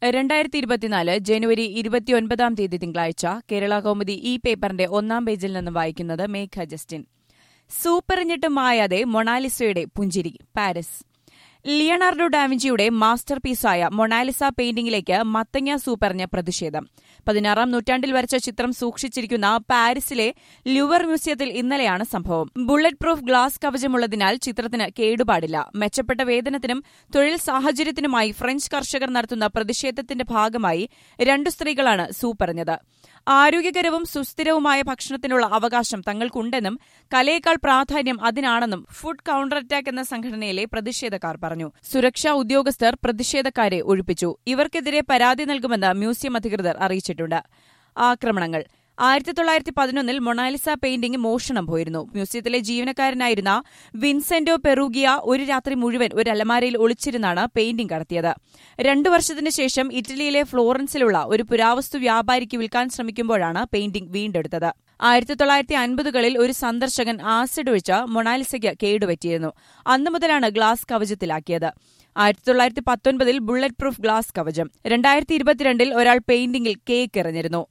രണ്ടായിരത്തി ഇരുപത്തിനാല് ജനുവരി ഇരുപത്തിയൊൻപതാം തീയതി തിങ്കളാഴ്ച കേരള കൗമുദി ഈ പേപ്പറിന്റെ ഒന്നാം പേജിൽ നിന്ന് വായിക്കുന്നത് മേഘ ജസ്റ്റിൻ സൂപ്പറിഞ്ഞിട്ട് മായാതെ മൊണാലിസയുടെ പുഞ്ചിരി പാരീസ് ലിയണാർഡോ ഡാവിഞ്ചിയുടെ മാസ്റ്റർ പീസായ മൊണാലിസ പെയിന്റിംഗിലേക്ക് മത്തങ്ങ സൂപ്പറിഞ്ഞ് പ്രതിഷേധം പതിനാറാം നൂറ്റാണ്ടിൽ വരച്ച ചിത്രം സൂക്ഷിച്ചിരിക്കുന്ന പാരീസിലെ ലുവർ മ്യൂസിയത്തിൽ ഇന്നലെയാണ് സംഭവം ബുള്ളറ്റ് പ്രൂഫ് ഗ്ലാസ് കവചമുള്ളതിനാൽ ചിത്രത്തിന് കേടുപാടില്ല മെച്ചപ്പെട്ട വേതനത്തിനും തൊഴിൽ സാഹചര്യത്തിനുമായി ഫ്രഞ്ച് കർഷകർ നടത്തുന്ന പ്രതിഷേധത്തിന്റെ ഭാഗമായി രണ്ടു സ്ത്രീകളാണ് സൂപ്പറിഞ്ഞത് ആരോഗ്യകരവും സുസ്ഥിരവുമായ ഭക്ഷണത്തിനുള്ള അവകാശം തങ്ങൾക്കുണ്ടെന്നും കലയേക്കാൾ പ്രാധാന്യം അതിനാണെന്നും ഫുഡ് കൌണ്ടർ അറ്റാക്ക് എന്ന സംഘടനയിലെ പ്രതിഷേധക്കാർ പറഞ്ഞു സുരക്ഷാ ഉദ്യോഗസ്ഥർ പ്രതിഷേധക്കാരെ ഒഴിപ്പിച്ചു ഇവർക്കെതിരെ പരാതി നൽകുമെന്ന് മ്യൂസിയം അധികൃതർ അറിയിച്ചിട്ടുണ്ട് ആക്രമണങ്ങൾ ആയിരത്തി തൊള്ളായിരത്തി പതിനൊന്നിൽ മൊണാലിസ പെയിന്റിംഗ് മോഷണം പോയിരുന്നു മ്യൂസിയത്തിലെ ജീവനക്കാരനായിരുന്ന വിൻസെന്റോ പെറൂഗിയ ഒരു രാത്രി മുഴുവൻ ഒരു അലമാരയിൽ ഒളിച്ചിരുന്നാണ് പെയിന്റിംഗ് കടത്തിയത് രണ്ടു വർഷത്തിന് ശേഷം ഇറ്റലിയിലെ ഫ്ലോറൻസിലുള്ള ഒരു പുരാവസ്തു വ്യാപാരിക്ക് വിൽക്കാൻ ശ്രമിക്കുമ്പോഴാണ് പെയിന്റിംഗ് വീണ്ടെടുത്തത് ആയിരത്തി തൊള്ളായിരത്തി അൻപതുകളിൽ ഒരു സന്ദർശകൻ ആസിഡ് ഒഴിച്ച് മൊണാലിസയ്ക്ക് കേടുപറ്റിയിരുന്നു അന്നു മുതലാണ് ഗ്ലാസ് കവചത്തിലാക്കിയത് ആയിരത്തി തൊള്ളായിരത്തി പത്തൊൻപതിൽ ബുള്ളറ്റ് പ്രൂഫ് ഗ്ലാസ് കവചം രണ്ടായിരത്തി ഇരുപത്തിരണ്ടിൽ ഒരാൾ പെയിന്റിംഗിൽ കേക്ക് എറിഞ്ഞിരുന്നു